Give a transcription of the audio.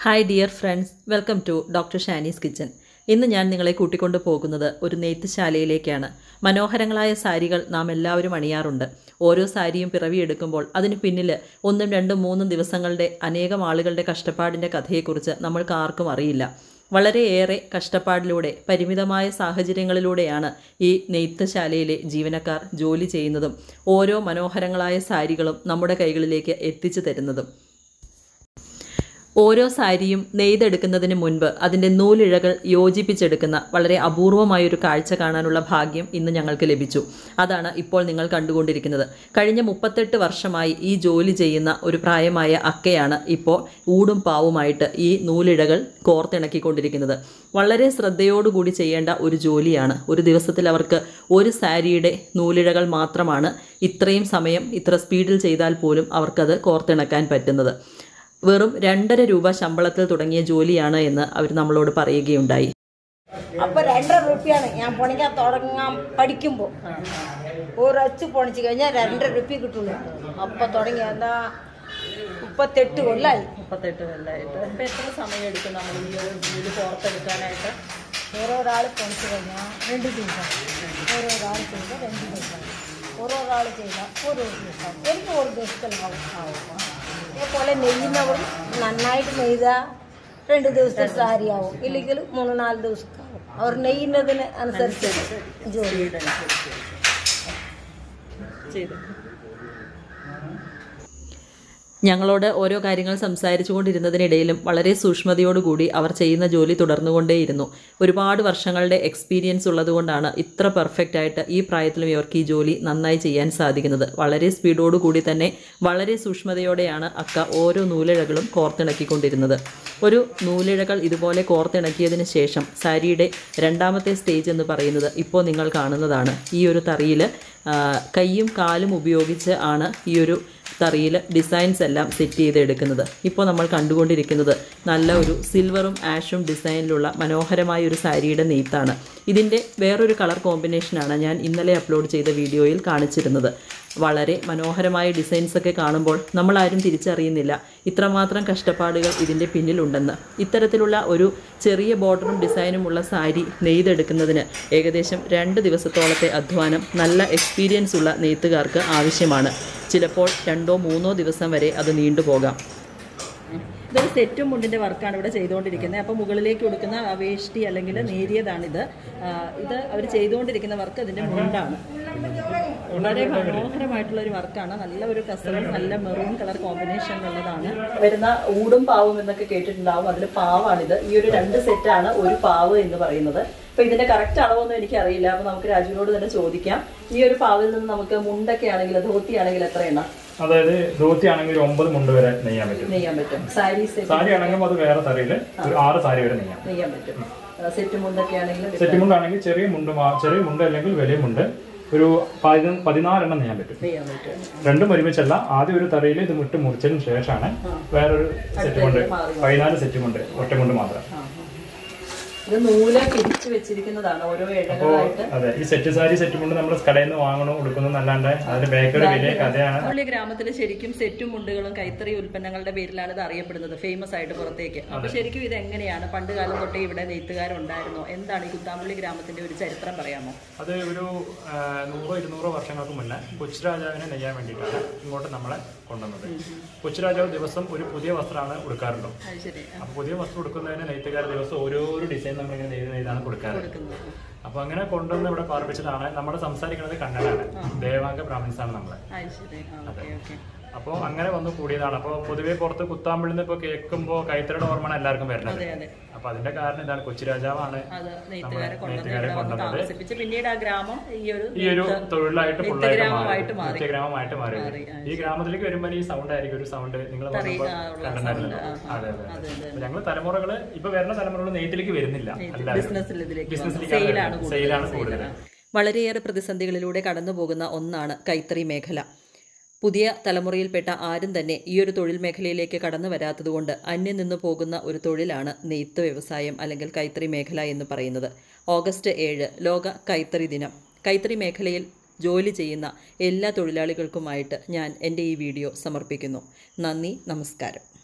Hi dear friends welcome to doctor Shanee's kitchen ഇന്ന് ഞാൻ നിങ്ങളെ കൂട്ടിക്കൊണ്ടു പോകുന്നത് ഒരു നെയ്ത്തുശാലയിലേക്കാണ് മനോഹരങ്ങളായ സാരികൾ നാം എല്ലാവരും അണിയാറുണ്ട് ഓരോ സാരിയും പിറവിയെടുക്കുമ്പോൾ അതിന് പിന്നിൽ ഒന്നും രണ്ടും മൂന്നും ദിവസങ്ങളുടെ അനേകം ആളുകളുടെ കഷ്ടപ്പാടിൻ്റെ കഥയെക്കുറിച്ച് നമ്മൾക്ക് ആർക്കും അറിയില്ല വളരെയേറെ കഷ്ടപ്പാടിലൂടെ പരിമിതമായ സാഹചര്യങ്ങളിലൂടെയാണ് ഈ നെയ്ത്തുശാലയിലെ ജീവനക്കാർ ജോലി ചെയ്യുന്നതും ഓരോ മനോഹരങ്ങളായ സാരികളും നമ്മുടെ കൈകളിലേക്ക് എത്തിച്ചു തരുന്നതും ഓരോ സാരിയും നെയ്തെടുക്കുന്നതിന് മുൻപ് അതിൻ്റെ നൂലിഴകൾ യോജിപ്പിച്ചെടുക്കുന്ന വളരെ അപൂർവമായൊരു കാഴ്ച കാണാനുള്ള ഭാഗ്യം ഇന്ന് ഞങ്ങൾക്ക് ലഭിച്ചു അതാണ് ഇപ്പോൾ നിങ്ങൾ കണ്ടുകൊണ്ടിരിക്കുന്നത് കഴിഞ്ഞ മുപ്പത്തെട്ട് വർഷമായി ഈ ജോലി ചെയ്യുന്ന ഒരു പ്രായമായ അക്കയാണ് ഇപ്പോൾ ഊടും പാവുമായിട്ട് ഈ നൂലിഴകൾ കോർത്തിണക്കിക്കൊണ്ടിരിക്കുന്നത് വളരെ ശ്രദ്ധയോടുകൂടി ചെയ്യേണ്ട ഒരു ജോലിയാണ് ഒരു ദിവസത്തിൽ അവർക്ക് ഒരു സാരിയുടെ നൂലിഴകൾ മാത്രമാണ് ഇത്രയും സമയം ഇത്ര സ്പീഡിൽ ചെയ്താൽ പോലും അവർക്കത് കോർത്തിണക്കാൻ പറ്റുന്നത് വെറും രണ്ടര രൂപ ശമ്പളത്തിൽ തുടങ്ങിയ ജോലിയാണ് എന്ന് അവർ നമ്മളോട് പറയുകയുണ്ടായി അപ്പൊ രണ്ടര റുപ്യാണ് ഞാൻ പണിക്കാൻ തുടങ്ങാൻ പഠിക്കുമ്പോ ഒരു അച്ച് പണിച്ചു കഴിഞ്ഞാൽ രണ്ടര റുപ്യ കിട്ടുള്ളൂ അപ്പൊ തുടങ്ങി എന്താ മുപ്പത്തെട്ട് കൊല്ലായി മുപ്പത്തെട്ട് കൊല്ലമായിട്ട് ഇപ്പം എത്ര സമയം എടുക്കും നമ്മൾ ഈ ഒരു ജോലി പുറത്തെടുക്കാനായിട്ട് ഓരോരാൾ പണിച്ചു കഴിഞ്ഞാൽ രണ്ട് ദിവസം ഓരോരാൾ ചെയ്താൽ രണ്ട് ദിവസം ഓരോരാൾ ചെയ്താൽ ഓരോ ദിവസം എനിക്ക് ഒരു ദിവസത്തിലാവും ആവും അതേപോലെ നെയ്യുന്നവർ നന്നായിട്ട് നെയ്താൽ രണ്ട് ദിവസത്തെ സാരി ആവും ഇല്ലെങ്കിൽ മൂന്ന് നാല് ദിവസമാവും അവർ നെയ്യുന്നതിന് അനുസരിച്ച് ജോലി ചെയ്തു ഞങ്ങളോട് ഓരോ കാര്യങ്ങൾ സംസാരിച്ചു കൊണ്ടിരുന്നതിനിടയിലും വളരെ സൂക്ഷ്മതയോടുകൂടി അവർ ചെയ്യുന്ന ജോലി തുടർന്നുകൊണ്ടേയിരുന്നു ഒരുപാട് വർഷങ്ങളുടെ എക്സ്പീരിയൻസ് ഉള്ളതുകൊണ്ടാണ് ഇത്ര പെർഫെക്റ്റ് ആയിട്ട് ഈ പ്രായത്തിലും ഇവർക്ക് ഈ ജോലി നന്നായി ചെയ്യാൻ സാധിക്കുന്നത് വളരെ സ്പീഡോടുകൂടി തന്നെ വളരെ സൂക്ഷ്മതയോടെയാണ് അക്ക ഓരോ നൂലിഴകളും കോർത്തിണക്കിക്കൊണ്ടിരുന്നത് ഒരു നൂലിഴകൾ ഇതുപോലെ കോർത്തിണക്കിയതിന് ശേഷം സാരിയുടെ രണ്ടാമത്തെ സ്റ്റേജ് എന്ന് പറയുന്നത് ഇപ്പോൾ നിങ്ങൾ കാണുന്നതാണ് ഈ ഒരു തറിയിൽ കൈയും കാലും ഉപയോഗിച്ച് ആണ് ഈ ഒരു തറിയിൽ ഡിസൈൻസ് എല്ലാം സെറ്റ് ചെയ്തെടുക്കുന്നത് ഇപ്പോൾ നമ്മൾ കണ്ടുകൊണ്ടിരിക്കുന്നത് നല്ല ഒരു സിൽവറും ആഷും ഡിസൈനിലുള്ള മനോഹരമായ ഒരു സാരിയുടെ നെയ്ത്താണ് ഇതിൻ്റെ വേറൊരു കളർ കോമ്പിനേഷനാണ് ഞാൻ ഇന്നലെ അപ്ലോഡ് ചെയ്ത വീഡിയോയിൽ കാണിച്ചിരുന്നത് വളരെ മനോഹരമായ ഡിസൈൻസ് ഒക്കെ കാണുമ്പോൾ നമ്മളാരും തിരിച്ചറിയുന്നില്ല ഇത്രമാത്രം കഷ്ടപ്പാടുകൾ ഇതിൻ്റെ പിന്നിലുണ്ടെന്ന് ഇത്തരത്തിലുള്ള ഒരു ചെറിയ ബോർഡറും ഡിസൈനും ഉള്ള സാരി നെയ്തെടുക്കുന്നതിന് ഏകദേശം രണ്ട് ദിവസത്തോളത്തെ അധ്വാനം നല്ല എക്സ്പീരിയൻസ് ഉള്ള നെയ്ത്തുകാർക്ക് ആവശ്യമാണ് ചിലപ്പോൾ രണ്ടോ മൂന്നോ ദിവസം വരെ അത് നീണ്ടുപോകാം ഇതൊരു സെറ്റും മുണ്ടിൻ്റെ വർക്കാണ് ഇവിടെ ചെയ്തുകൊണ്ടിരിക്കുന്നത് അപ്പോൾ മുകളിലേക്ക് കൊടുക്കുന്ന ആ വേഷ്ടി അല്ലെങ്കിൽ നേരിയതാണിത് ആ, ഇത് അവർ ചെയ്തുകൊണ്ടിരിക്കുന്ന വർക്ക് അതിൻ്റെ മുണ്ടാണ് വളരെ മനോഹരമായിട്ടുള്ള ഒരു വർക്കാണ് നല്ല ഒരു കസവും നല്ല മെറൂൺ കളർ കോമ്പിനേഷനിലുള്ളതാണ് വരുന്ന ഊടും പാവും എന്നൊക്കെ കേട്ടിട്ടുണ്ടാവും അതിൽ പാവാണിത് ഈ ഒരു രണ്ട് സെറ്റാണ് ഒരു പാവ് എന്ന് പറയുന്നത് അപ്പൊ ഇതിന്റെ കറക്റ്റ് അളവൊന്നും എനിക്ക് അറിയില്ല അപ്പൊ നമുക്ക് രാജുവിനോട് തന്നെ ചോദിക്കാം ഈ ഒരു പാവിൽ നിന്ന് നമുക്ക് മുണ്ടൊക്കെ ആണെങ്കിൽ ധോത്തി ആണെങ്കിൽ എത്ര എണ്ണം അതായത് ധോത്തി ആണെങ്കിൽ ഒരു ഒമ്പത് മുണ്ട് വരെ നെയ്യാൻ പറ്റും നെയ്യാൻ പറ്റും സാരി സെറ്റ് സാരി ആണെങ്കിൽ അത് വേറെ തറയില് ഒരു ആറ് സാരി വരെ നെയ്യാം നെയ്യാൻ പറ്റും സെറ്റ് മുണ്ടൊക്കെ ആണെങ്കിലും സെറ്റ് മുണ്ടാണെങ്കിൽ ചെറിയ മുണ്ട് മാ- ചെറിയ മുണ്ട് അല്ലെങ്കിൽ വലിയ മുണ്ട് ഒരു പതിന- പതിനാലെണ്ണം നെയ്യാൻ പറ്റും നെയ്യാൻ പറ്റും രണ്ടും ഒരുമിച്ചല്ല ആദ്യം ഒരു തറയിൽ ഇത് വിട്ട് മുറിച്ചതിന് ശേഷമാണ് വേറൊരു സെറ്റ് മുണ്ട് പതിനാല് സെറ്റ് മുണ്ട് ഒറ്റ മുണ്ട് മാത്രം ഇത് നൂല് പിരിച്ചു വെച്ചിരിക്കുന്നതാണ് ഓരോ ഇഴകളായിട്ട് അതെ ഈ സെറ്റ് സാരി സെറ്റ് മുണ്ട് നമ്മൾ കടയിൽ നിന്ന് വാങ്ങണോ കൊടുക്കുന്നു എന്നല്ലാണ്ട് അതിന്റെ ബേക്കറി വലിയ കഥയാണ് പുള്ളി ഗ്രാമത്തിൽ ശരിക്കും സെറ്റും മുണ്ടുകളും കൈത്തറി ഉൽപ്പന്നങ്ങളുടെ പേരിലാണ് ഇത് അറിയപ്പെടുന്നത് ഫേമസ് ആയിട്ട് പുറത്തേക്ക് അപ്പൊ ശരിക്കും ഇത് എങ്ങനെയാണ് പണ്ട് കാലം തൊട്ടേ ഇവിടെ നെയ്ത്തുകാരുണ്ടായിരുന്നോ എന്താണ് ഈ കുത്താമ്പള്ളി ഗ്രാമത്തിന്റെ ഒരു ചരിത്രം പറയാമോ അത് ഒരു ആ, നൂറോ ഇരുന്നൂറോ വർഷങ്ങൾക്ക് മുന്നേ കൊച്ചുരാജാവിനെ നെയ്യാൻ വേണ്ടിയിട്ടാണ് ഇങ്ങോട്ട് നമ്മളെ കൊണ്ടുവന്നത് കൊച്ചുരാജാവ് ദിവസം ഒരു പുതിയ വസ്ത്രമാണ് ഉടുക്കാറുണ്ടോ അത് ശരി അപ്പൊ പുതിയ വസ്ത്രം ഉടുക്കുന്നതിന് നെയ്ത്തുകാർ ദിവസം ഓരോരോ ഡിസൈൻ നമ്മളിങ്ങനെ നെയ്ത് നെയ്താണ് കൊടുക്കാറ് അപ്പൊ അങ്ങനെ കൊണ്ടുവന്ന് ഇവിടെ പാർപ്പിച്ചതാണ് നമ്മൾ സംസാരിക്കുന്നത് കന്നഡാണ് ദേവാംഗ ബ്രാഹ്മിൻസ് ആണ് നമ്മളെ അത് ശരി ഓക്കെ ഓക്കെ അപ്പോൾ അങ്ങനെ വന്ന് കൂടിയതാണ് അപ്പോൾ പൊതുവെ പുറത്ത് കുത്താമ്പിളിന്ന് ഇപ്പോൾ കേൾക്കുമ്പോൾ കൈത്തറിയുടെ ഓർമ്മയാണ് എല്ലാവർക്കും വരുന്നത് അതെ അതെ അപ്പൊ അതിന്റെ കാരണം ഇതാണ് കൊച്ചുരാജാവാണ് അത് നെയ്ത്തുകാരെ കൊണ്ടുവന്ന് നെയ്ത്തുകാരെ ഇവിടെ വന്ന് കൊണ്ടുവന്നത് താമസിപ്പിച്ച് പിന്നീട് ആ ഗ്രാമം ഈ ഒരു ഈ ഒരു തൊഴിലായിട്ട് ഫുള്ളായിട്ട് ഗ്രാമമായിട്ട് മാറി. മാറി ഗ്രാമമായിട്ട് മാറി ഈ ഗ്രാമത്തിലേക്ക് വരുമ്പോൾ ഈ സൗണ്ട് ആയിരിക്കും ഒരു സൗണ്ട് നിങ്ങൾ വന്നപ്പോൾ ആ, ഉള്ള കണ്ടിട്ടുണ്ടായിരുന്നല്ലോ sound. ആ, അതെ അതെ, അതെ അതെ. അപ്പൊ ഞങ്ങൾ തലമുറകള് ഇപ്പൊ വരുന്ന തലമുറകൾ നെയ്ത്തിലേക്ക് വരുന്നില്ല ബിസിനസ്സിൽ ഇതിലേക്ക് ബിസിനസ്സിലേക്ക് സെയിലാണ് കൂടുതൽ സെയിലാണ് കൂടുതൽ വളരെയേറെ പ്രതിസന്ധികളിലൂടെ കടന്നു പോകുന്ന ഒന്നാണ് കൈത്തറി മേഖല പുതിയ തലമുറയിൽപ്പെട്ട ആരും തന്നെ ഈ ഒരു തൊഴിൽ മേഖലയിലേക്ക് കടന്നു വരാത്തതുകൊണ്ട് അന്യം നിന്നു പോകുന്ന ഒരു തൊഴിലാണ് നെയ്ത്ത് വ്യവസായം അല്ലെങ്കിൽ കൈത്തറി മേഖല എന്ന് പറയുന്നത് ഓഗസ്റ്റ് ഏഴ് ലോക കൈത്തറി ദിനം കൈത്തറി മേഖലയിൽ ജോലി ചെയ്യുന്ന എല്ലാ തൊഴിലാളികൾക്കുമായിട്ട് ഞാൻ എൻ്റെ ഈ വീഡിയോ സമർപ്പിക്കുന്നു നന്ദി നമസ്കാരം